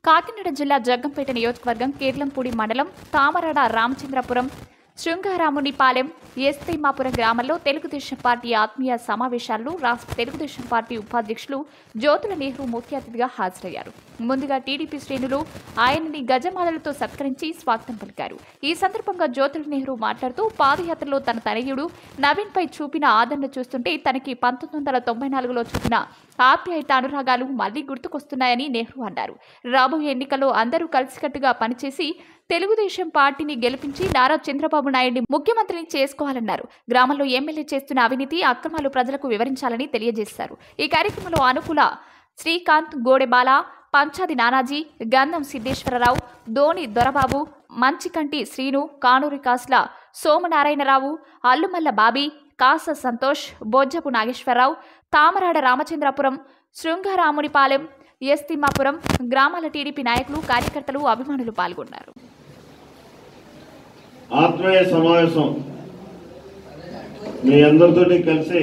కాకినాడ జిల్లా జగ్గంపేట నియోజకవర్గం కేర్లంపూడి మండలం తామరాడ రామచంద్రపురం శృంగారామునిపాలెం ఎస్తిమాపురం గ్రామంలో తెలుగుదేశం పార్టీ ఆత్మీయ సమావేశాల్లో రాష్ట్ర తెలుగుదేశం పార్టీ ఉపాధ్యక్షులు జ్యోతుల నెహ్రూ ముఖ్య అతిథిగా హాజరయ్యారు ముందుగా టీడీపీ శ్రేణులు ఆయనని గజమాలలతో సత్కరించి స్వాగతం పలికారు ఈ సందర్భంగా జ్యోతుల నెహ్రూ మాట్లాడుతూ పాదయాత్రలో తన తనయుడు నవీన్ పై చూపిన ఆదరణ చూస్తుంటే తనకి పంతొమ్మిది వందల తొంభై నాలుగులో చూపిన ఆప్యాయత అనురాగాలు మళ్లీ గుర్తుకొస్తున్నాయని నెహ్రూ అన్నారు రాబోయే ఎన్నికల్లో అందరూ కలిసికట్టుగా పనిచేసి తెలుగుదేశం పార్టీని గెలిపించి నారా చంద్రబాబు నాయుడిని ముఖ్యమంత్రిని చేసుకోవాలన్నారు గ్రామంలో ఎమ్మెల్యే చేస్తున్న అవినీతి అక్రమాలు ప్రజలకు వివరించాలని తెలియజేశారు ఈ కార్యక్రమంలో అనుకూల శ్రీకాంత్ గోడెబాల పంచాది నానాజీ గంధం సిద్ధేశ్వరరావు ధోని దొరబాబు మంచికంటి శ్రీను కానూరి కాసుల సోమనారాయణరావు అల్లుమల్ల బాబీ కాస సంతోష్ బొజ్జపు నాగేశ్వరరావు తామరాడ రామచంద్రపురం శృంగారామునిపాలెం ఎస్ తిమ్మాపురం గ్రామాల టీడీపీ నాయకులు కార్యకర్తలు అభిమానులు పాల్గొన్నారు ఆత్మీయ సమావేశం మీ అందరితోటి కలిసి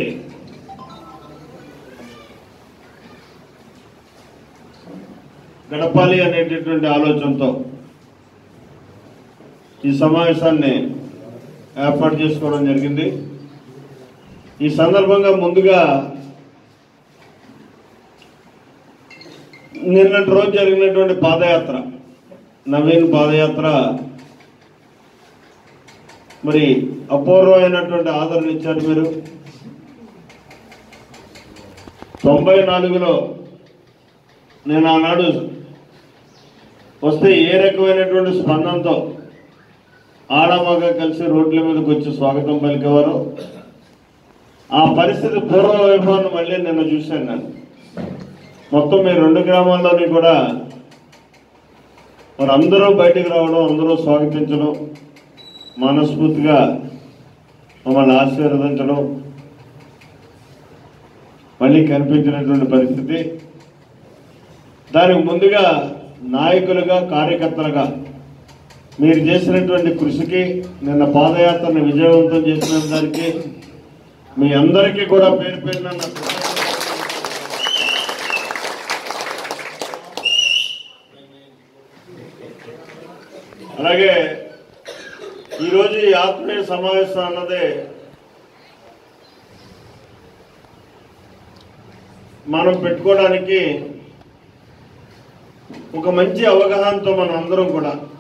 గడపాలి అనేటటువంటి ఆలోచనతో ఈ సమావేశాన్ని ఏర్పాటు చేసుకోవడం జరిగింది ఈ సందర్భంగా ముందుగా నిన్నటి రోజు జరిగినటువంటి పాదయాత్ర నవీన్ పాదయాత్ర మరి అపూర్వమైనటువంటి ఆదరణ ఇచ్చారు మీరు తొంభై నాలుగులో నేను ఆనాడు వస్తే ఏ రకమైనటువంటి స్పందనతో ఆడమగ కలిసి రోడ్ల మీదకి వచ్చి స్వాగతం పలికేవారు ఆ పరిస్థితి పూర్వ వైభవాన్ని మళ్ళీ నిన్న చూశాను నేను మొత్తం మీ రెండు గ్రామాల్లోని కూడా మరి అందరూ బయటికి రావడం అందరూ స్వాగతించడం మనస్ఫూర్తిగా మమ్మల్ని ఆశీర్వదించడం మళ్ళీ కనిపించినటువంటి పరిస్థితి దానికి ముందుగా నాయకులుగా కార్యకర్తలుగా మీరు చేసినటువంటి కృషికి నిన్న పాదయాత్రను విజయవంతం చేసిన దానికి మీ అందరికీ కూడా పేరు పేరున నా కృతజ్ఞతలు. అలాగే ఈరోజు ఈ ఆత్మీయ సమావేశం అన్నదే మనం పెట్టుకోవడానికి ఒక మంచి అవగాహనతో మనం అందరం కూడా